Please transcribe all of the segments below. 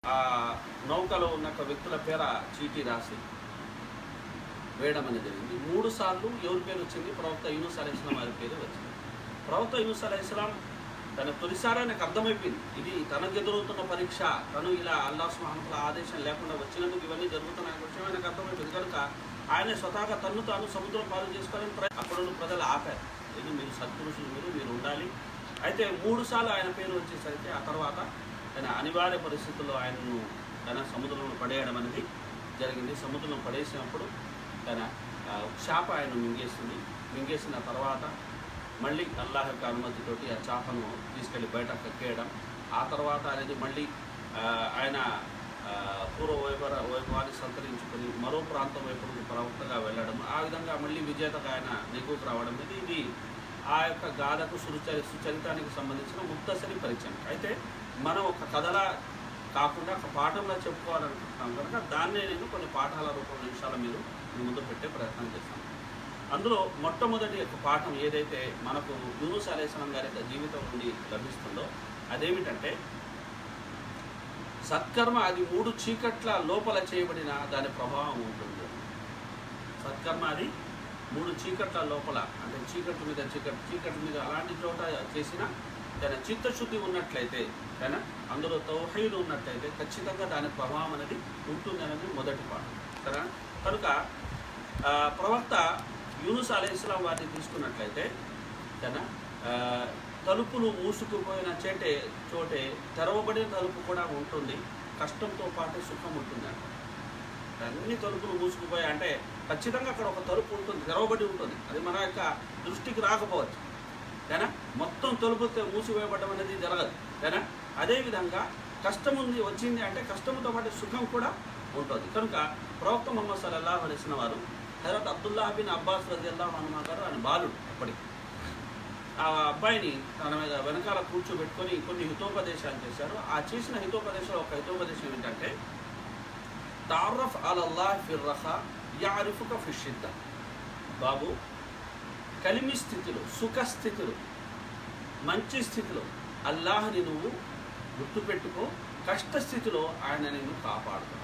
ఆ నౌకలో ఉన్న ఒక వ్యక్తుల పేర చీటీ రాసి వేయడం అనేది జరిగింది మూడు సార్లు ఎవరి పేరు వచ్చింది ప్రవక్త యూనుస్ అలీ ఇస్లాం వారి పేరు వచ్చింది ప్రవక్త యూనుస్ అలీ ఇస్లాం తన తొలిసారి ఆయనకు అర్థమైపోయింది ఇది తనకు ఎదురవుతున్న పరీక్ష తను ఇలా అల్లా సుహానుల ఆదేశం లేకుండా వచ్చినందుకు ఇవన్నీ జరుగుతున్నాయి అనే విషయం ఆయనకు అర్థమైపోయింది కనుక ఆయన స్వతహాగా తన్ను తాను సముద్రం పాలు చేసుకోవాలని ప్ర- అక్కడ ఉన్న ప్రజలు ఆపారు ఇది మీరు సత్పురుషులు మీరు మీరు ఉండాలి అయితే మూడు సార్లు ఆయన పేరు వచ్చేసరికి ఆ తర్వాత ఆయన అనివార్య పరిస్థితుల్లో ఆయనను తన సముద్రంలో పడేయడం అనేది జరిగింది సముద్రంలో పడేసినప్పుడు తన ఆ, చేప ఆయన మింగేస్తుంది మింగేసిన తర్వాత మళ్ళీ అల్లాహ్ యొక్క అనుమతితోటి ఆ చేపను తీసుకెళ్ళి బయట కక్కేయడం ఆ తర్వాత అనేది మళ్ళీ ఆ, ఆయన ఆ, పూర్వ వైభవ వైభవాన్ని సంతరించుకొని మరో ప్రాంతం వైపుకు ప్రవక్తగా వెళ్ళడం ఆ విధంగా మళ్ళీ విజేతగా ఆయన నెగ్గుకు రావడం అనేది ఇది ఆ యొక్క గాథకు సుచరి సుచరితానికి సంబంధించిన ముక్తసరి పరిచయం అయితే మనం ఒక కథలా కాకుండా ఒక పాఠంలో చెప్పుకోవాలనుకుంటున్నాం కనుక దాన్నే నేను కొన్ని పాఠాల రూపంలో నిమిషాల మీరు మీ ముందు పెట్టే ప్రయత్నం చేస్తాను అందులో మొట్టమొదటి యొక్క పాఠం ఏదైతే మనకు యూనుస్ అలేస్లాం గారి యొక్క జీవితం నుండి లభిస్తుందో అదేమిటంటే సత్కర్మ అది మూడు చీకట్ల లోపల చేయబడిన దాని ప్రభావం ఉంటుంది సత్కర్మ అది మూడు చీకట్ల లోపల అంటే చీకట్ల మీద చీకట్ చీకట్ల మీద అలాంటి చోట చేసిన తన చిత్తశుద్ధి ఉన్నట్లయితే తన అందులో తౌహీదు ఉన్నట్లయితే ఖచ్చితంగా దాని ప్రభావం అనేది ఉంటుంది అనేది మొదటి పాఠం సరే కనుక ఆ, ప్రవక్త యూనుస్ అలీ ఇస్లాం వారిని తీసుకున్నట్లయితే తన ఆ, తలుపులు మూసుకుపోయిన చేటే చోటే తెరవబడిన తలుపు కూడా ఉంటుంది కష్టంతో పాటు సుఖం ఉంటుంది అంట అన్ని తలుపులు మూసుకుపోయాయి అంటే ఖచ్చితంగా అక్కడ ఒక తలుపు ఉంటుంది తెరవబడి ఉంటుంది అది మన యొక్క దృష్టికి రాకపోవచ్చు ఏనా మొత్తం తలుపు తె- మూసివేయబడడం అనేది జరగదు ఏనా అదేవిధంగా కష్టం ఉంది వచ్చింది అంటే కష్టంతో పాటు సుఖం కూడా ఉంటుంది కనుక ప్రవక్త ముహమ్మద్ సల్లల్లాహు అలైసిన వారు హజరత్ అబ్దుల్లాహ్ బిన్ అబ్బాస్ రజిల్లాహు హనుమా గారు ఆయన బాలుడు అప్పటికి ఆ అబ్బాయిని తన మీద వెనకాల కూర్చోబెట్టుకొని కొన్ని హితోపదేశాలు చేశారు ఆ చేసిన హితోపదేశంలో ఒక హితోపదేశం ఏంటంటే తారఫ్ అలల్లాహ్ ఫిర్ రహా యారిఫుక ఫిషిద్ద బాబు కలిమి స్థితిలో సుఖ స్థితిలో మంచి స్థితిలో అల్లాహ్ని నువ్వు గుర్తుపెట్టుకో కష్ట స్థితిలో ఆయన నిన్ను కాపాడుతాడు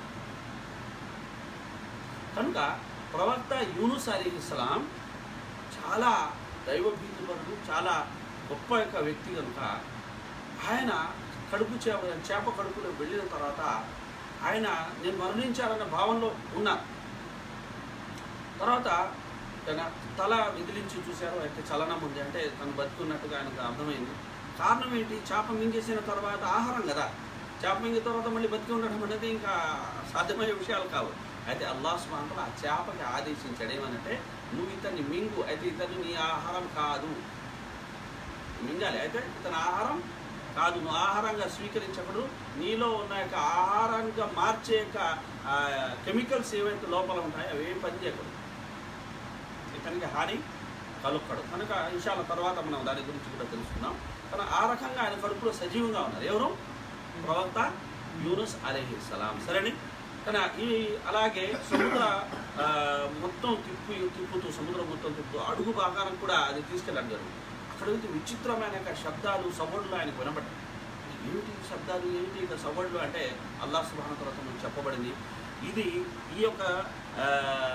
కనుక ప్రవక్త యూనుస్ అలీ ఇస్లాం చాలా దైవభీతిపరుడు చాలా గొప్ప యొక్క వ్యక్తి కనుక ఆయన కడుపు చేప చేప కడుపులో వెళ్ళిన తర్వాత ఆయన నేను మరణించాలన్న భావంలో ఉన్నారు తర్వాత తన తల విదిలించి చూశారు అయితే చలనం ఉంది అంటే తను బతుకున్నట్టుగా ఆయనకు అర్థమైంది కారణం ఏంటి చేప మింగేసిన తర్వాత ఆహారం కదా చేప మింగిన తర్వాత మళ్ళీ బతికి ఉండడం అనేది ఇంకా సాధ్యమయ్యే విషయాలు కావు అయితే అల్లాహ్ సుబ్హానహు ఆ చేపకి ఆదేశించాడు ఏమనంటే నువ్వు ఇతన్ని మింగు అయితే ఇతను నీ ఆహారం కాదు మింగాలి అయితే ఇతని ఆహారం కాదు నువ్వు ఆహారంగా స్వీకరించకూడదు నీలో ఉన్న యొక్క ఆహారంగా మార్చే యొక్క కెమికల్స్ ఏవైతే లోపల ఉంటాయో అవి ఏం పని చేయకూడదు ఇతనికి హాని కలుక్కడు కనుక విషయాల తర్వాత మనం దాని గురించి కూడా తెలుసుకుందాం కానీ ఆ రకంగా ఆయన కడుపులో సజీవంగా ఉన్నారు ఎవరు ప్రవక్త యూనుస్ అలీహి సలాం సరేని కానీ ఈ అలాగే సముద్ర ఆ, మొత్తం తిప్పు తిప్పుతూ సముద్రం మొత్తం తిప్పుతూ అడుగు భాగానికి కూడా అది తీసుకెళ్ళడం జరిగింది అక్కడ నుంచి విచిత్రమైన యొక్క శబ్దాలు సవడ్లు ఆయనకు వినబడ్డాయి ఏమిటి ఈ శబ్దాలు ఏమిటి ఇక సవడ్లు అంటే అల్లాహ్ సుబ్హానహు తర్వాత మనకు చెప్పబడింది ఇది ఈ యొక్క ఆ,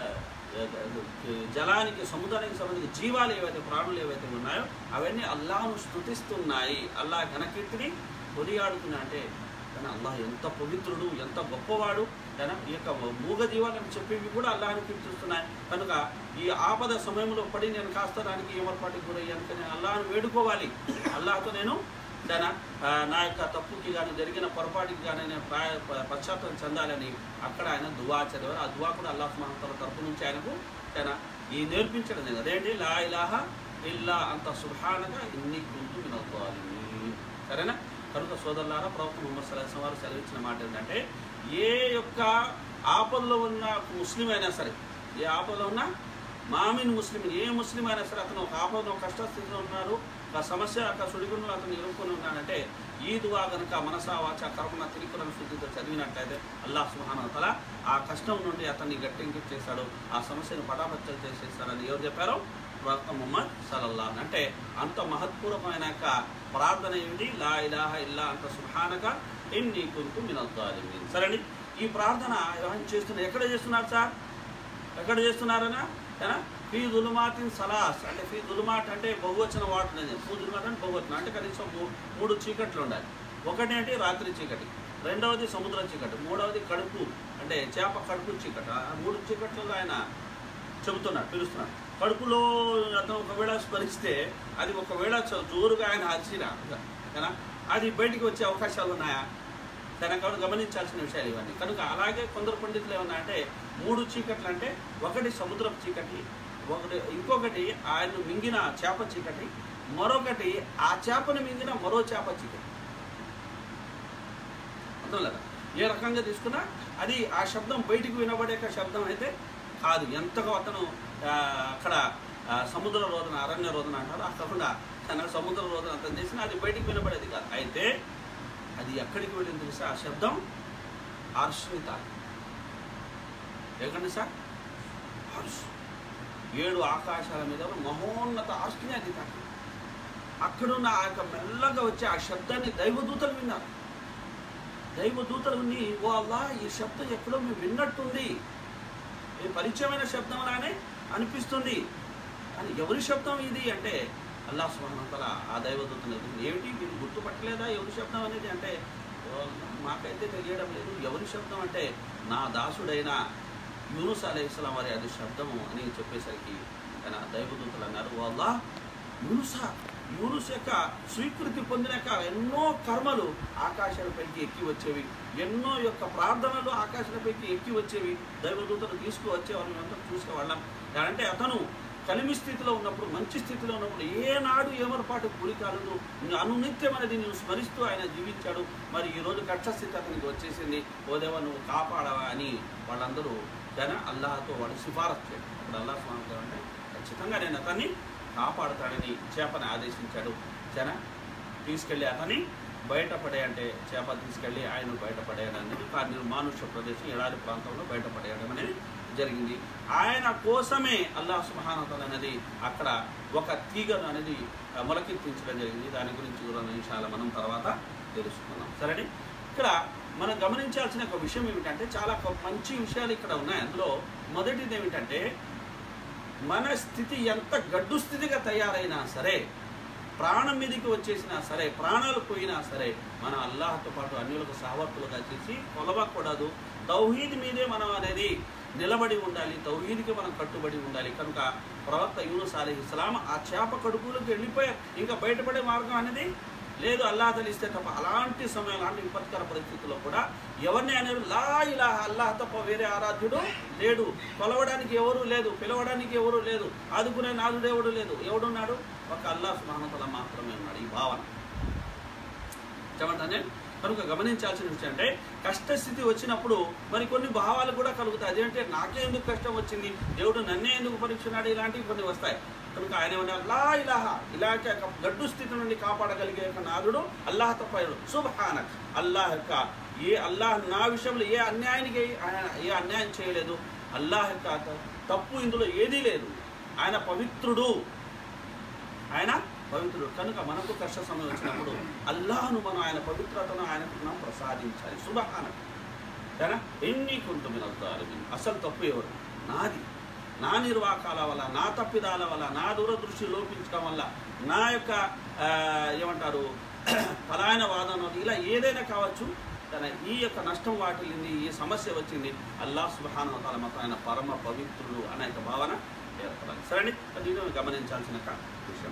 జలానికి సముద్రానికి సంబంధించిన జీవాలు ఏవైతే ప్రాణులు ఏవైతే ఉన్నాయో అవన్నీ అల్లాహను స్థుతిస్తున్నాయి అల్లాహ్ ఘనకీర్తిని కొనియాడుతున్నా అంటే కానీ అల్లాహ్ ఎంత పవిత్రుడు ఎంత గొప్పవాడు తన ఈ యొక్క మూగ జీవాలను చెప్పేవి కూడా అల్లాహని కీర్తిస్తున్నాయి కనుక ఈ ఆపద సమయంలో పడి నేను కాస్త దానికి ఏమర్పాటికి గురయ్యాను కానీ అల్లాహను వేడుకోవాలి అల్లాహతో నేను తన ఆ, నా యొక్క తప్పుకి కానీ జరిగిన పొరపాటుకి కానీ నేను ప్రాయ ప- పశ్చాత్తాపం చెందాలని అక్కడ ఆయన దువా చదివారు ఆ దువా కూడా అల్లాహ్ మహంతల తరపు నుంచి ఆయనకు తన ఈ నేర్పించడం జరిగింది. అదేంటి లా ఇలాహ ఇల్లా అంత సుభానగా ఇన్ని కుంతు వినోద్వాలి సరేనా కనుక సోదరులారా ప్రవక్త ముహమ్మద్ సల్లాహం వారు సెలవిచ్చిన మాట ఏంటంటే ఏ యొక్క ఆపదలో ఉన్న ముస్లిం అయినా సరే ఏ ఆపదలో ఉన్న మామిన్ ముస్లిం ఏ ముస్లిం అయినా సరే అతను ఒక ఆపదలో ఒక కష్టస్థితిలో ఉన్నారు ఒక సమస్య ఒక సుడిగుండంలో అతను ఇరుక్కొని ఉన్నాడంటే ఈ దువా కనుక మనసా వాచ కర్మన తిరికులను శుద్ధితో చదివినట్లయితే అల్లాహ్ సుహాన తల ఆ కష్టం నుండి అతన్ని గట్టెంకి చేశాడు ఆ సమస్యను పటాపచ్చలు చేసేస్తాడని ఎవరు చెప్పారు ప్రవక్త ముహమ్మద్ సలల్లాహ్ అంటే అంత మహత్పూర్వకమైన యొక్క ప్రార్థన ఏమిటి లా ఇలాహ ఇల్లా అంత సుహానక ఇన్ని కుంతు మినద్దాలిమీన్ సరేండి ఈ ప్రార్థన ఎవరైనా చేస్తున్నారు ఎక్కడ చేస్తున్నారు సార్ ఎక్కడ చేస్తున్నారనా ఏనా ఫీ దులుమాతిన్ సలాస్ అంటే ఫీ దులుమాట్ అంటే బహువచన వాడుతుంది ఫూ దులుమాట్ అంటే బహువచనం అంటే కనీసం మూ- మూడు చీకట్లు ఉండాలి ఒకటి అంటే రాత్రి చీకటి రెండవది సముద్ర చీకటి మూడవది కడుపు అంటే చేప కడుపు చీకటి ఆ మూడు చీకట్లలో ఆయన చెబుతున్నాడు పిలుస్తున్నాడు కడుపులో అతను ఒకవేళ స్మరిస్తే అది ఒకవేళ చ- జోరుగా ఆయన అరిచినా కదా అది బయటికి వచ్చే అవకాశాలు ఉన్నాయా దాని కాబట్టి గమనించాల్సిన విషయాలు ఇవన్నీ కనుక అలాగే కొందరు పండితులు ఏమన్నా అంటే మూడు చీకట్లు అంటే ఒకటి సముద్రపు చీకటి ఒకటి ఇంకొకటి ఆయన మింగిన చేప చీకటి మరొకటి ఆ చేపను మింగిన మరో చేప చీకటి అర్థం లేదా ఏ రకంగా తీసుకున్నా అది ఆ శబ్దం బయటికి వినబడే ఒక శబ్దం అయితే కాదు ఎంతగా అతను ఆ, అక్కడ ఆ, సముద్ర రోదన అరణ్య రోదన అంటారు ఆ కాకుండా తన సముద్ర రోదన అతను చేసిన అది బయటికి వినబడేది కాదు అయితే అది ఎక్కడికి వెళ్ళింది తెలుసా ఆ శబ్దం అర్ష్ని తాకి ఎక్కడి సార్ అర్ష్ ఏడు ఆకాశాల మీద మహోన్నత అర్ష్ని అది తాకి అక్కడున్న ఆ యొక్క మెల్లగా వచ్చే ఆ శబ్దాన్ని దైవదూతలు విన్నారు దైవదూతలు విని ఓ అల్లా ఈ శబ్దం ఎక్కడో మేము విన్నట్టుంది ఇది పరిచయమైన శబ్దం లానే అనిపిస్తుంది కానీ ఎవరి శబ్దం ఇది అంటే అల్లా సుమహతల ఆ దైవదూతలు ఎదురు ఏమిటి మీరు గుర్తుపట్టలేదా ఎవరి శబ్దం అనేది అంటే "ఓ, మాకైతే తెలియడం లేదు ఎవరి శబ్దం అంటే నా దాసుడైన యూనుస్ అలైహిస్లాం వారి అది శబ్దము అని చెప్పేసరికి ఆయన దైవదూతలు అన్నారు ఓ అల్లా యూనుసా యూనుస్ యొక్క స్వీకృతి పొందినాక ఎన్నో కర్మలు ఆకాశాలపైకి ఎక్కి వచ్చేవి ఎన్నో యొక్క ప్రార్థనలు ఆకాశాలపైకి ఎక్కి వచ్చేవి దైవదూతలు తీసుకువచ్చేవారు మేమంతా చూసేవాళ్ళం అంటే అతను కలిమి స్థితిలో ఉన్నప్పుడు మంచి స్థితిలో ఉన్నప్పుడు ఏనాడు ఏమరపాటు గురి కాలేదు అనునిత్యం అనేది నువ్వు స్మరిస్తూ ఆయన జీవించాడు మరి ఈ రోజు కష్ట స్థితి అతనికి వచ్చేసింది ఓ దేవా నువ్వు కాపాడవా అని వాళ్ళందరూ జన అల్లాహతో వాడు సిఫారసు చేయడం అప్పుడు అల్లాహ్ స్వామి అంటే ఖచ్చితంగా నేను అతన్ని కాపాడుతాడని చేపని ఆదేశించాడు జన తీసుకెళ్ళి అతన్ని బయటపడే అంటే చేప తీసుకెళ్ళి ఆయన బయటపడేయడం అనేది కానీ మానుష్య ప్రదేశం ఎడారి ప్రాంతంలో బయటపడేయడం అనేది జరిగింది ఆయన కోసమే అల్లాహ్ సుహానతల్ అనేది అక్కడ ఒక తీగను అనేది ఆ, మొలకెత్తించడం జరిగింది దాని గురించి కూడా నిమిషాలు మనం తర్వాత తెలుసుకున్నాం సరేని ఇక్కడ మనం గమనించాల్సిన ఒక విషయం ఏమిటంటే చాలా ఒక మంచి విషయాలు ఇక్కడ ఉన్నాయి అందులో మొదటిది ఏమిటంటే మన స్థితి ఎంత గడ్డు స్థితిగా తయారైనా సరే ప్రాణం మీదకి వచ్చేసినా సరే ప్రాణాలు పోయినా సరే మన అల్లాహతో పాటు అన్యులకు సహవర్తులుగా చేసి కొలవకూడదు తౌహీద్ మీదే మనం అనేది నిలబడి ఉండాలి తౌహీద్కి మనం కట్టుబడి ఉండాలి కనుక ప్రవక్త యూనుస్ అలీ ఇస్లాం ఆ చేప కడుపులోకి వెళ్ళిపోయారు ఇంకా బయటపడే మార్గం అనేది లేదు అల్లాహ్ తెలిస్తే తప్ప అలాంటి సమయం అలాంటి విపత్కర పరిస్థితుల్లో కూడా ఎవరిని అనేది లా ఇలా అల్లాహ్ తప్ప వేరే ఆరాధ్యుడు లేడు కొలవడానికి ఎవరు లేదు పిలవడానికి ఎవరు లేదు ఆదుకునే నాదుడు ఎవడు లేదు ఎవడున్నాడు ఒక అల్లాహ్ సుమానతల మాత్రమే ఉన్నాడు ఈ భావన చెప్పండి కనుక గమనించాల్సిన విషయం అంటే కష్టస్థితి వచ్చినప్పుడు మరి కొన్ని భావాలు కూడా కలుగుతాయి అదేంటే నాకే ఎందుకు కష్టం వచ్చింది దేవుడు నన్నే ఎందుకు పరీక్షనాడు ఇలాంటివి కొన్ని వస్తాయి కనుక ఆయన ఏమన్నారు లా ఇలాహ ఇలాంటి ఒక గడ్డు స్థితి నుండి కాపాడగలిగే ఒక నాదుడు అల్లాహ్ తప్ప సుభానక్ అల్లాహ్ యొక్క ఏ అల్లాహ్ నా విషయంలో ఏ అన్యాయానికి ఆయన ఏ అన్యాయం చేయలేదు అల్లాహ్ యొక్క తప్పు ఇందులో ఏదీ లేదు ఆయన పవిత్రుడు ఆయన పవిత్రుడు కనుక మనకు కష్ట సమయం వచ్చినప్పుడు అల్లాహను మనం ఆయన పవిత్రతను ఆయనకు మనం ప్రసాదించాలి సుబహాన కదా ఎన్ని కొంతమంది అవుతారు అసలు తప్పు ఎవరు నాది నా నిర్వాకాల వల్ల నా తప్పిదాల వల్ల నా దూరదృష్టి లోపించడం వల్ల నా యొక్క ఆ, ఏమంటారు పలాయన వాదన ఇలా ఏదైనా కావచ్చు తన ఈ యొక్క నష్టం వాటిల్లింది ఈ సమస్య వచ్చింది అల్లాహ్ సుబహాన తాల మాత్రం ఆయన పరమ పవిత్రుడు అనే యొక్క భావన ఏర్పడాలి సరే అది గమనించాల్సిన కా- విషయం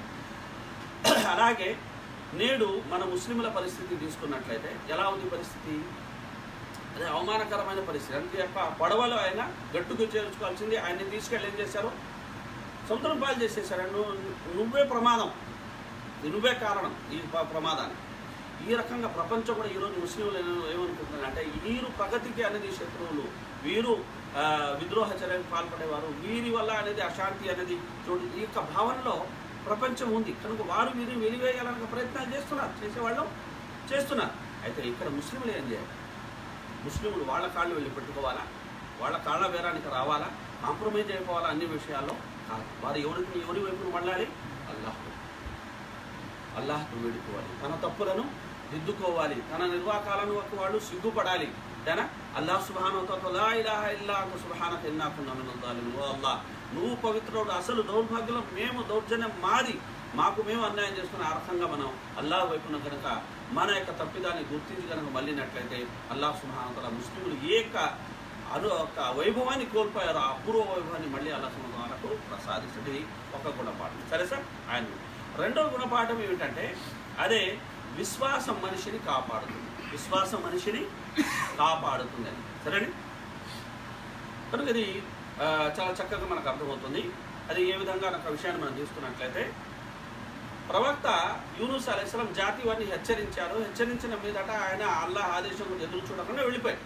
అలాగే నేడు మన ముస్లింల పరిస్థితి తీసుకున్నట్లయితే ఎలా ఉంది పరిస్థితి అదే అవమానకరమైన పరిస్థితి అంటే యొక్క పడవలో ఆయన గట్టుకు చేర్చుకోవాల్సింది ఆయన్ని తీసుకెళ్ళి ఏం చేశారు సముద్రం పాలు చేసేసారు నువ్వు నువ్వే ప్రమాదం నువ్వే కారణం ఈ ప- ప్రమాదానికి ఈ రకంగా ప్రపంచం కూడా ఈరోజు ముస్లింలు ఏమ- ఏమనుకుంటున్నారంటే వీరు ప్రగతికి అనేది శత్రువులు వీరు ఆ, విద్రోహ చర్యలకు పాల్పడేవారు వీరి వల్ల అనేది అశాంతి అనేది చూడు ఈ యొక్క భావనలో ప్రపంచం ఉంది కనుక వారు వీరు వెలివేయాలనే ప్రయత్నాలు చేస్తున్నారు చేసేవాళ్ళు చేస్తున్నారు అయితే ఇక్కడ ముస్లింలు ఏం చేయాలి ముస్లింలు వాళ్ళ కాళ్ళు వెళ్ళి పెట్టుకోవాలా వాళ్ళ కాళ్ళ బేరానికి రావాలా కాంప్రమైజ్ అయిపోవాలా అన్ని విషయాల్లో కాదు వారు ఎవరికి ఎవరి వైపును మళ్ళాలి అల్లాహ్ అల్లాహ్కు వేడుకోవాలి తన తప్పులను దిద్దుకోవాలి తన నిర్వాకాలను ఒక వాళ్ళు సిగ్గుపడాలి తేనా అల్లాహ్ సుబానతో లా ఇలాహ ఇల్లా అంత సుబానత ఎన్నాకున్నాను ఓ అల్లా నువ్వు పవిత్రుడు అసలు దౌర్భాగ్యం మేము దౌర్జన్యం మాది మాకు మేము అన్యాయం చేసుకుని ఆ రకంగా మనం అల్లాహ్ వైపున కనుక మన యొక్క తప్పిదాన్ని గుర్తించి కనుక మళ్ళినట్లయితే అల్లాహ్ సుబానతల ముస్లింలు ఏక అను ఒక వైభవాన్ని కోల్పోయారు ఆ అపూర్వ వైభవాన్ని మళ్ళీ అల్లా సుమాలకు ప్రసాదిస్తుంది ఒక గుణపాఠం సరే సార్ ఆయన రెండో గుణపాఠం ఏమిటంటే అదే విశ్వాసం మనిషిని కాపాడుతుంది విశ్వాసం మనిషిని కాపాడుతుంది అని సరేండి కనుక ఇది ఆ, చాలా చక్కగా మనకు అర్థమవుతుంది అది ఏ విధంగా ఒక విషయాన్ని మనం తీసుకున్నట్లయితే ప్రవక్త యూనుస్ అలైస్లాం జాతి వారిని హెచ్చరించారు హెచ్చరించిన మీదట ఆయన అల్లాహ్ ఆదేశం గురించి ఎదురు చూడకుండా వెళ్ళిపోయాడు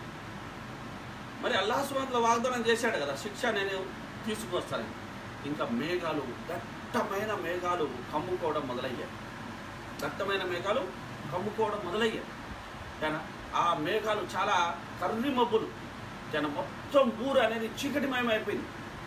మరి అల్లాహ్ సుమంతుల వాగ్దానం చేశాడు కదా శిక్ష నేను తీసుకువస్తానని ఇంకా మేఘాలు దట్టమైన మేఘాలు కమ్ముకోవడం మొదలయ్యాయి దట్టమైన మేఘాలు కమ్ముకోవడం మొదలయ్యాయి కానీ ఆ మేఘాలు చాలా కర్రి మబ్బులు జన మొత్తం ఊరు అనేది చీకటిమయం అయిపోయింది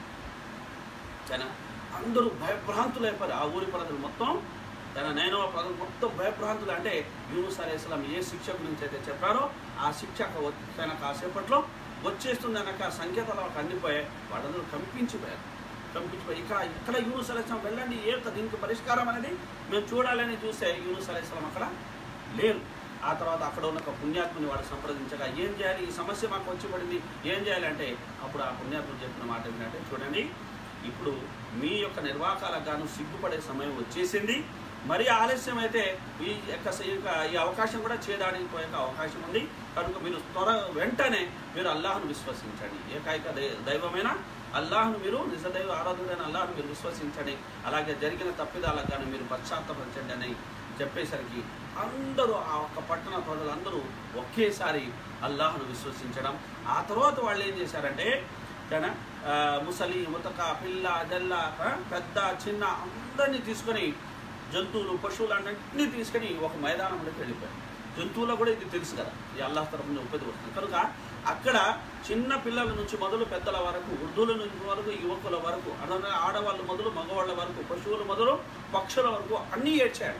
జన అందరూ భయభ్రాంతులు అయిపోయారు ఆ ఊరి ప్రజలు మొత్తం తన నేను ప్రజలు మొత్తం భయభ్రాంతులు అంటే యూనుస్ అలైస్లాం ఏ శిక్ష గురించి అయితే చెప్పారో ఆ శిక్ష తన కాసేపట్లో వచ్చేస్తుంది అనక సంకేతాలు వాళ్ళకి అందిపోయాయి వాళ్ళందరూ కంపించిపోయారు కంపించిపోయి ఇక ఇక్కడ యూనుస్ అలైస్లాం వెళ్ళండి ఏ దీనికి పరిష్కారం అనేది మేము చూడాలని చూస్తే యూనుస్ అలైస్లాం అక్కడ లేరు ఆ తర్వాత అక్కడ ఉన్న ఒక పుణ్యాత్ముని వాడు సంప్రదించగా ఏం చేయాలి ఈ సమస్య మాకు వచ్చి పడింది ఏం చేయాలి అంటే అప్పుడు ఆ పుణ్యాత్ముడు చెప్పిన మాట ఏంటంటే చూడండి ఇప్పుడు మీ యొక్క నిర్వాకాలకు గాను సిగ్గుపడే సమయం వచ్చేసింది మరి ఆలస్యం అయితే ఈ యొక్క స- ఈ యొక్క ఈ అవకాశం కూడా చేదాడిపోయే అవకాశం ఉంది కనుక మీరు త్వర వెంటనే మీరు అల్లాహ్ను విశ్వసించండి ఏకైక దై- దైవమైన అల్లాహ్ను మీరు నిజదైవ ఆరాధుడైన అల్లాహ్ను మీరు విశ్వసించండి అలాగే జరిగిన తప్పిదాలకు గాను మీరు పశ్చాత్తపరచండి అని చెప్పేసరికి అందరూ ఆ ఒక్క పట్టణ ప్రజలందరూ ఒకేసారి అల్లాహ్ను విశ్వసించడం ఆ తర్వాత వాళ్ళు ఏం చేశారంటే తన ఆ, ముసలి ముతక పిల్ల జల్ల ఆ, పెద్ద చిన్న అందరినీ తీసుకొని జంతువులు పశువులు అన్నింటినీ తీసుకొని ఒక మైదానంలోకి వెళ్ళిపోయారు జంతువులకు కూడా ఇది తెలుసు కదా ఈ అల్లాహ్ తరఫున ఉపయోగ వస్తుంది కనుక అక్కడ చిన్న పిల్లల నుంచి మొదలు పెద్దల వరకు వృద్ధుల నుంచి వరకు యువకుల వరకు అదే ఆడవాళ్ళు మొదలు మగవాళ్ళ వరకు పశువుల మొదలు పక్షుల వరకు అన్నీ ఏడ్చాడు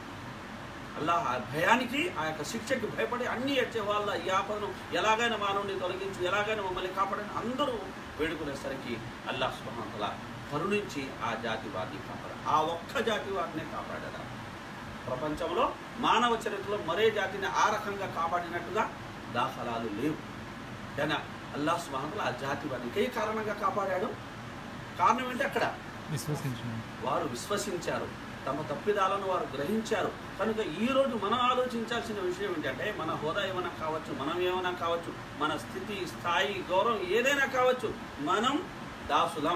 అల్లాహ్ ఆ భయానికి ఆ యొక్క శిక్షకి భయపడి అన్ని ఏడ్చే వాళ్ళ ఈ ఆపదను ఎలాగైనా మానవుని తొలగించు ఎలాగైనా మమ్మల్ని కాపాడని అందరూ వేడుకునేసరికి అల్లాహ్ సుబ్హానహు కరుణించి ఆ జాతి వారిని కాపాడు ఆ ఒక్క జాతి వారినే కాపాడారు ప్రపంచంలో మానవ చరిత్రలో మరే జాతిని ఆ రకంగా కాపాడినట్టుగా దాఖలాలు లేవు కానీ అల్లాహ్ సుబ్హానహు ఆ జాతి వారిని ఏ కారణంగా కాపాడాడు కారణం ఏంటి అక్కడ విశ్వసించండి వారు విశ్వసించారు తమ తప్పిదాలను వారు గ్రహించారు కనుక ఈ రోజు మనం ఆలోచించాల్సిన విషయం ఏంటంటే మన హోదా ఏమైనా కావచ్చు మనం ఏమైనా కావచ్చు మన స్థితి స్థాయి గౌరవం ఏదైనా కావచ్చు మనం దాసులం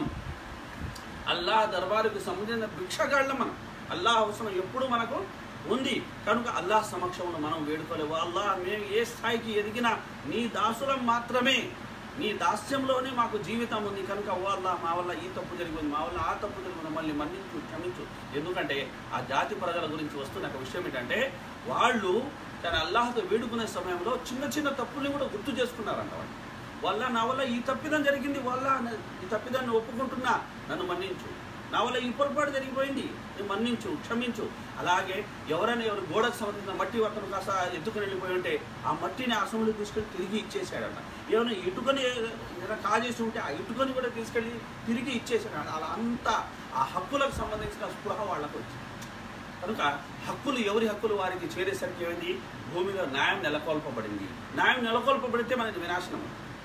అల్లాహ్ దర్బారుకు సంబంధించిన భిక్షగాళ్ళం మనం అల్లాహ్ అవసరం ఎప్పుడు మనకు ఉంది కనుక అల్లాహ్ సమక్షంలో మనం వేడుకోలేవు అల్లాహ్ మేము ఏ స్థాయికి ఎదిగినా నీ దాసులం మాత్రమే నీ దాస్యంలోనే మాకు జీవితం ఉంది కనుక ఓ అల్లాహ్ మా వల్ల ఈ తప్పు జరిగింది మా వల్ల ఆ తప్పు జరిగింది మమ్మల్ని మన్నించు క్షమించు ఎందుకంటే ఆ జాతి ప్రజల గురించి వస్తున్న ఒక విషయం ఏంటంటే వాళ్ళు తన అల్లాహ్తో వేడుకునే సమయంలో చిన్న చిన్న తప్పుల్ని కూడా గుర్తు చేసుకున్నారంట వాళ్ళు వల్ల నా వల్ల ఈ తప్పిదం జరిగింది వల్ల న- ఈ తప్పిదాన్ని ఒప్పుకుంటున్నా నన్ను మన్నించు నా వల్ల ఈ పొరపాటు జరిగిపోయింది నేను మన్నించు క్షమించు అలాగే ఎవరైనా ఎవరు గోడకు సంబంధించిన మట్టి అతను కాస్త ఎత్తుకుని వెళ్ళిపోయి ఉంటే ఆ మట్టిని అసెంబ్లీ తీసుకెళ్ళి తిరిగి ఇచ్చేసాడట ఏమైనా ఇటుకని ఏదైనా కాజేసి ఉంటే ఆ ఇటుకని కూడా తీసుకెళ్ళి తిరిగి ఇచ్చేసాడు అలా అంతా ఆ హక్కులకు సంబంధించిన స్పృహ వాళ్ళకు వచ్చింది కనుక హక్కులు ఎవరి హక్కులు వారికి చేరేసరికి ఏమైంది భూమిలో న్యాయం నెలకొల్పబడింది న్యాయం నెలకొల్పబడితే మనకి వినాశనం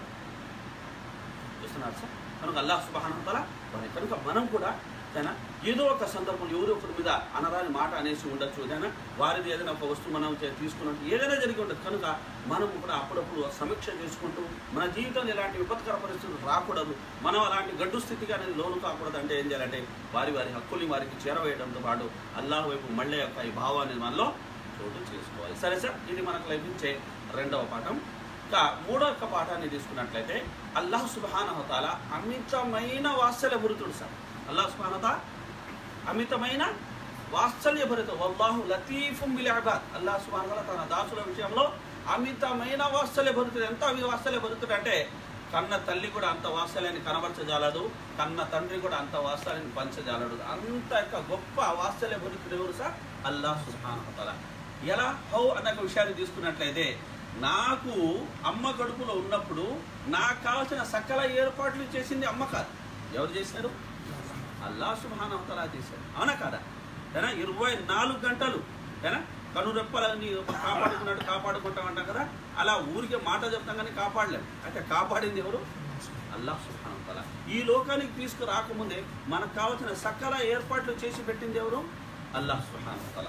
చూస్తున్నారు సార్ కనుక అల్లాహ్ సుబాహనతల వారి కనుక మనం కూడా ఏదైనా ఏదో ఒక సందర్భంలో ఎవరో ఒకరి మీద అనరాని మాట అనేసి ఉండొచ్చు ఏదైనా వారిది ఏదైనా ఒక వస్తువు మనం చే- తీసుకున్నట్టు ఏదైనా జరిగి ఉండదు కనుక మనం కూడా అప్పుడప్పుడు సమీక్ష చేసుకుంటూ మన జీవితంలో ఎలాంటి విపత్కర పరిస్థితులు రాకూడదు మనం అలాంటి గడ్డు స్థితికి అనేది లోను కాకూడదు అంటే ఏం చేయాలంటే వారి వారి హక్కుల్ని వారికి చేరవేయడంతో పాటు అల్లాహ్ వైపు మళ్ళీ యొక్క ఈ భావాన్ని మనలో చోటు చేసుకోవాలి సరే సార్ ఇది మనకు లభించే రెండవ పాఠం ఇంకా మూడో యొక్క పాఠాన్ని తీసుకున్నట్లయితే అల్లాహ్ సుబానహతాల అమితమైన వాత్సల్యభరితుడు సార్ అల్లాహ్ సుబానత అమితమైన వాత్సల్యభరిత వల్లాహు లతీఫుం బిల్ ఇబాద్ అల్లాహ్ సుబానతల తన దాసుల విషయంలో అమితమైన వాత్సల్యభరితుడు ఎంత అవి వాత్సల్యభరితుడు అంటే కన్న తల్లి కూడా అంత వాత్సల్యాన్ని కనబరచజాలదు కన్న తండ్రి కూడా అంత వాత్సల్యాన్ని పంచజాలడు అంత యొక్క గొప్ప వాత్సల్యభరితుడు ఎవరు సార్ అల్లాహ్ సుబానహతాల ఎలా హౌ అన్న ఒక విషయాన్ని తీసుకున్నట్లయితే నాకు అమ్మ కడుపులో ఉన్నప్పుడు నాకు కావాల్సిన సకల ఏర్పాట్లు చేసింది అమ్మ కాదు ఎవరు చేశారు అల్లా సుభానవతలా చేశారు అవునా కాదా ఏనా ఇరవై నాలుగు గంటలు ఏనా కనురెప్పలని కాపాడుకున్నట్టు కాపాడుకుంటాం అంటాం కదా అలా ఊరికే మాట చెప్తాం కానీ కాపాడలేం అయితే కాపాడింది ఎవరు అల్లా సుభానవతల ఈ లోకానికి తీసుకురాకముందే మనకు కావాల్సిన సకల ఏర్పాట్లు చేసి పెట్టింది ఎవరు అల్లా సుభానవతల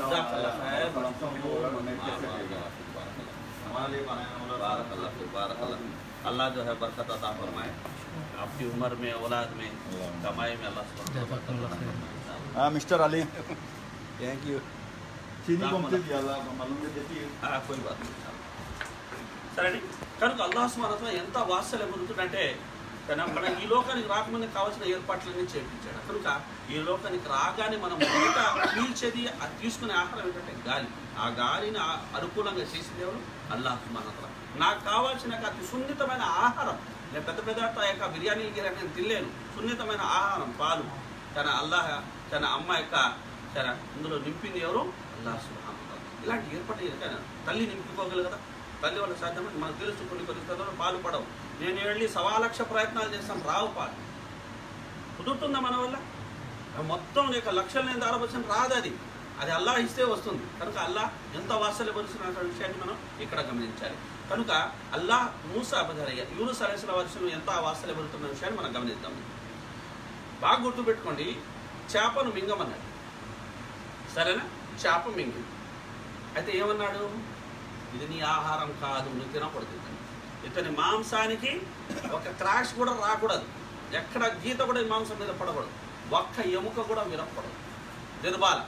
हमारे लिए बनाया वाला बारक अल्लाह फिर बारक अल्लाह अल्लाह जो है बरकत अता फरमाए आपकी उम्र में औलाद में कमाई में अल्लाह सुब्हानहू व तआला हाँ मिस्टर अली थैंक यू चीनी कम से दिया अल्लाह मालूम है देती है ఆ, కోయి బాత్ नहीं చాలా. సరే అండి కనుక అల్లాహ్ సుమానతో ఎంత వాత్సల్యం పొందుతుందంటే తన మన ఈ లోకానికి రాకముందు కావాల్సిన ఏర్పాట్లన్నీ చేపించాడు కనుక ఈ లోకానికి రాగానే మనం మొదట పీల్చేది అది తీసుకునే ఆహారం ఏంటంటే గాలి ఆ గాలిని ఆ- అనుకూలంగా చేసింది ఎవరు అల్లాహ్ సుమానతల నాకు కావాల్సిన అతి సున్నితమైన ఆహారం నేను పెద్ద పెద్ద యొక్క బిర్యానీ గిర్యానీ నేను తినలేను సున్నితమైన ఆహారం పాలు తన అల్లాహ్ తన అమ్మ యొక్క తన ఇందులో నింపింది ఎవరు అల్లాహ్ సుబ్హానహు ఇలాంటి ఏర్పాటు ఎదుకైనా తల్లి నింపుకోగలగదా తల్లి వల్ల సాధ్యమని మనకు తెలుసు కొన్ని కొన్ని సందర్భాలు పాలు పడవు నేను వెళ్ళి సవా లక్ష ప్రయత్నాలు చేస్తాం రావు పాలు కుదురుతుందా మన వల్ల మొత్తం నీకు లక్షలు నేను దారపరిచిన రాదు అది అది అల్లా ఇస్తే వస్తుంది కనుక అల్లా ఎంత వాత్సల్యపరుస్తున్న విషయాన్ని మనం ఇక్కడ గమనించాలి కనుక అల్లా మూసా అబదరయ్య యూనుస్ అలసిన వర్షం ఎంత వాత్సల్యపరుతున్న విషయాన్ని మనం గమనిద్దాం బాగా గుర్తుపెట్టుకోండి చేపను మింగమన్నాడు సరేనా చేప మింగింది అయితే ఏమన్నాడు ఇది నీ ఆహారం కాదు నువ్వు తినకూడదు ఇతని ఇతని మాంసానికి ఒక క్రాష్ కూడా రాకూడదు ఎక్కడ గీత కూడా ఈ మాంసం మీద పడకూడదు ఒక్క ఎముక కూడా విరగకూడదు దిర్బాల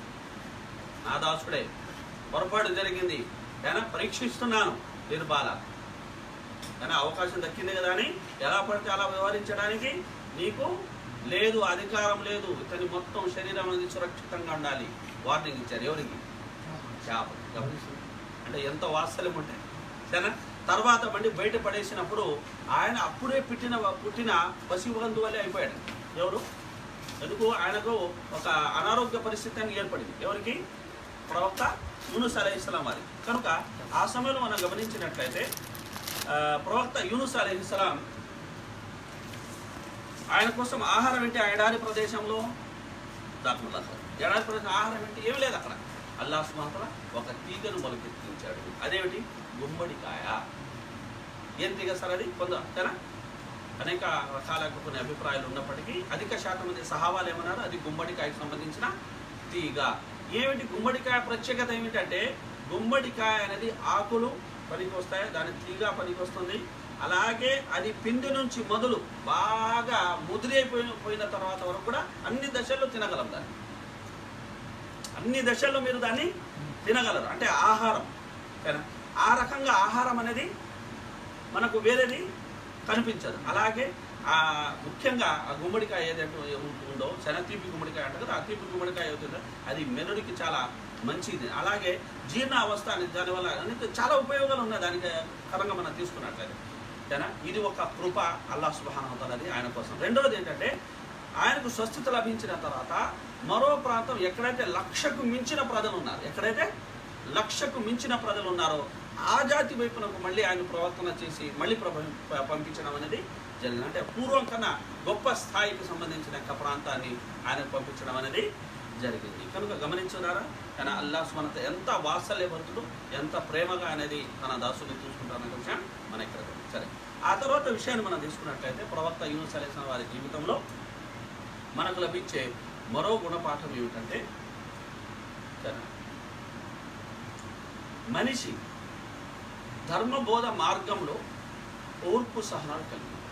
నా దాసుడే పొరపాటు జరిగింది ఏనా పరీక్షిస్తున్నాను దిర్బాల కానీ అవకాశం దక్కింది కదా అని ఎలా పడితే అలా వ్యవహరించడానికి నీకు లేదు అధికారం లేదు ఇతని మొత్తం శరీరం అనేది సురక్షితంగా ఉండాలి వార్నింగ్ ఇచ్చారు ఎవరికి చేప గమనిస్తుంది అంటే ఎంత వాత్సల్యం ఉంటే సరేనా తర్వాత మళ్ళీ బయట పడేసినప్పుడు ఆయన అప్పుడే పుట్టిన పుట్టిన పసిబంధు వల్లే అయిపోయాడు ఎవరు ఎందుకు ఆయనకు ఒక అనారోగ్య పరిస్థితి అని ఏర్పడింది ఎవరికి ప్రవక్త యూనుస్ అలైహిస్సలాం వారి కనుక ఆ సమయంలో మనం గమనించినట్లయితే ఆ, ప్రవక్త యూనుస్ అలైహిస్సలాం ఆయన కోసం ఆహారం ఏంటి ఆ ఎడారి ప్రదేశంలో దాకుల్లా ఎడారి ప్రదేశం ఆహారం ఏంటి ఏమి లేదు అక్కడ అల్లాహ్ సుమాతల ఒక తీగను మొలకెత్తించాడు అదేమిటి గుమ్మడికాయ ఏం తీగ సార్ అది కొంత అంతేనా అనేక రకాల కొన్ని అభిప్రాయాలు ఉన్నప్పటికీ అధిక శాతం మంది సహావాలు ఏమన్నారు అది గుమ్మడికాయకు సంబంధించిన తీగ ఏమిటి గుమ్మడికాయ ప్రత్యేకత ఏమిటంటే గుమ్మడికాయ అనేది ఆకులు పనికి వస్తాయి దాని తీగ పనికి వస్తుంది అలాగే అది పిండి నుంచి మొదలు బాగా ముదిరైపోయిన పోయిన తర్వాత వరకు కూడా అన్ని దశల్లో తినగలం దాన్ని అన్ని దశల్లో మీరు దాన్ని తినగలరు అంటే ఆహారం సరేనా? ఆ రకంగా ఆహారం అనేది మనకు వేరేది కనిపించదు అలాగే ఆ ముఖ్యంగా ఆ గుమ్మడికాయ ఏదైతే ఉంటుందో శన తీపి గుమ్మడికాయ అంటారు కదా ఆ తీపి గుమ్మడికాయ అవుతుందో అది మెదడుకి చాలా మంచిది అలాగే జీర్ణ అవస్థ అనేది దానివల్ల అనేది చాలా ఉపయోగాలు ఉన్నాయి దానికి పరంగా మనం తీసుకున్నట్లయితే సరేనా ఇది ఒక కృప అల్లా సుబానది ఆయన కోసం రెండవది ఏంటంటే ఆయనకు స్వస్థత లభించిన తర్వాత మరో ప్రాంతం ఎక్కడైతే లక్షకు మించిన ప్రజలు ఉన్నారు ఎక్కడైతే లక్షకు మించిన ప్రజలు ఉన్నారో ఆ జాతి వైపునకు మళ్ళీ ఆయన ప్రవర్తన చేసి మళ్ళీ ప్రభ ప- పంపించడం అనేది జరిగింది అంటే పూర్వం కన్నా గొప్ప స్థాయికి సంబంధించిన యొక్క ప్రాంతాన్ని ఆయనకు పంపించడం అనేది జరిగింది కనుక గమనించున్నారా కానీ అల్లా స్మరత ఎంత వాత్సల్యభరితుడు ఎంత ప్రేమగా అనేది తన దాసుని చూసుకుంటారనే విషయం మన ఇక్కడ గమనించాలి. సరే ఆ తర్వాత విషయాన్ని మనం తీసుకున్నట్లయితే ప్రవక్త యూనుస్ అలైహిస్సలాం వారి జీవితంలో మనకు లభించే మరో గుణపాఠం ఏమిటంటే సరే, మనిషి ధర్మబోధ మార్గంలో ఓర్పు సహనాలు కలిగి ఉండాలి.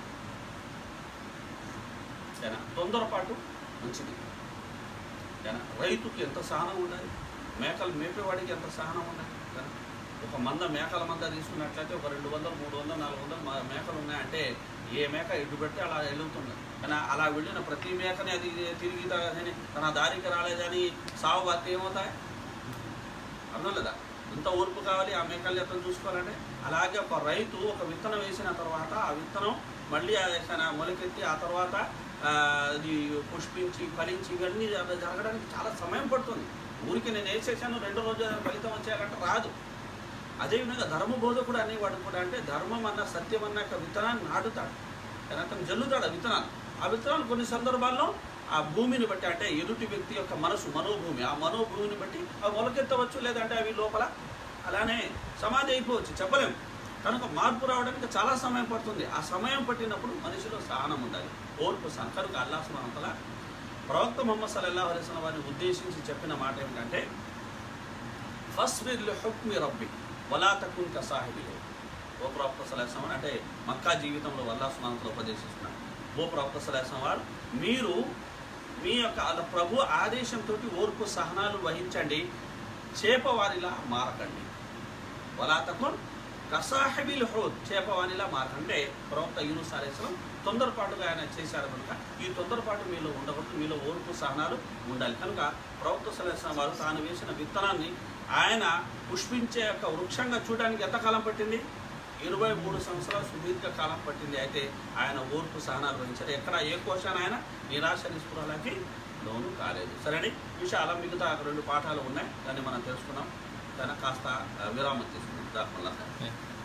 సరేనా? తొందరపాటు మంచిది సరేనా? రైతుకి ఎంత సహనం ఉండాలి మేకలు మేపేవాడికి ఎంత సహనం ఉండాలి సరేనా? ఒక మంద మేకల మంద తీసుకున్నట్లయితే ఒక రెండు వందలు మూడు వందలు నాలుగు వందలు మా- మేకలు ఉన్నాయంటే ఏ మేక ఎడ్డు పెడితే అలా వెళ్తుంది కానీ అలా వెళ్ళిన ప్రతి మేకని అది తిరిగి తా- తన దారికి రాలేదని సావు బతి ఏమవుతాయి అర్థం లేదా ఎంత ఓర్పు కావాలి ఆ మేకల్ని ఎట్లా చూసుకోవాలంటే అలాగే ఒక రైతు ఒక విత్తనం వేసిన తర్వాత ఆ విత్తనం మళ్ళీ ఆ తన మొలకెత్తి ఆ తర్వాత ఆ, అది పుష్పించి ఫలించి ఇవన్నీ జర- జరగడానికి చాలా సమయం పడుతుంది ఊరికి నేను వేసేసాను రెండు రోజులు ఫలితం వచ్చారంటే రాదు అదేవిధంగా ధర్మబోధకుడు అనేవాడు కూడా అంటే ధర్మం అన్న సత్యం అన్న యొక్క విత్తనాన్ని నాటుతాడు కానీ అతను జల్లుతాడు ఆ విత్తనాలు ఆ విత్తనాలు కొన్ని సందర్భాల్లో ఆ భూమిని బట్టి అంటే ఎదుటి వ్యక్తి యొక్క మనసు మనోభూమి ఆ మనోభూమిని బట్టి అవి మొలకెత్తవచ్చు లేదంటే అవి లోపల అలానే సమాధి అయిపోవచ్చు చెప్పలేము కనుక మార్పు రావడానికి చాలా సమయం పడుతుంది ఆ సమయం పట్టినప్పుడు మనిషిలో సహనం ఉండాలి ఓర్పు సహనం కనుక అల్లా సుమంతల ప్రవక్త మొహమ్మద్ సల్లల్లాహు అలైహి వసల్లం వారిని ఉద్దేశించి చెప్పిన మాట ఏమిటంటే ఫస్బిర్ హుక్మి రబ్బి వలా తకున్ క సాహిబిలో ఓ ప్రవక్త సలహం అంటే మక్కా జీవితంలో వల్లా సుమంతలు ఉపదేశిస్తున్నాడు ఓ ప్రవక్త సలహం వారు మీరు మీ యొక్క అల- ప్రభు ఆదేశంతో ఓర్పు సహనాలు వహించండి చేపవారిలా మారకండి వలాతకున్ కసాహబిల్ హోద్ చేపవానిలా మారకంటే ప్రవక్త యూనుస్ అలేస్లం తొందరపాటుగా ఆయన చేశారు కనుక ఈ తొందరపాటు మీలో ఉండకూడదు మీలో ఓర్పు సహనాలు ఉండాలి కనుక ప్రవక్త సలేస్లం వారు తాను వేసిన విత్తనాన్ని ఆయన పుష్పించే యొక్క వృక్షంగా చూడడానికి ఎంతకాలం పట్టింది ఇరవై మూడు సంవత్సరాలు సుదీర్ఘ కాలం పట్టింది అయితే ఆయన ఓర్పు సహనాలు వహించారు ఎక్కడ ఏ కోశాన ఆయన నిరాశ నిస్పృహలకి లోను కాలేదు సరేని విషయాల మిగతా రెండు పాఠాలు ఉన్నాయి దాన్ని మనం తెలుసుకున్నాం దాన్ని కాస్త ఆ, విరామం తీసుకున్నాం దానివల్ల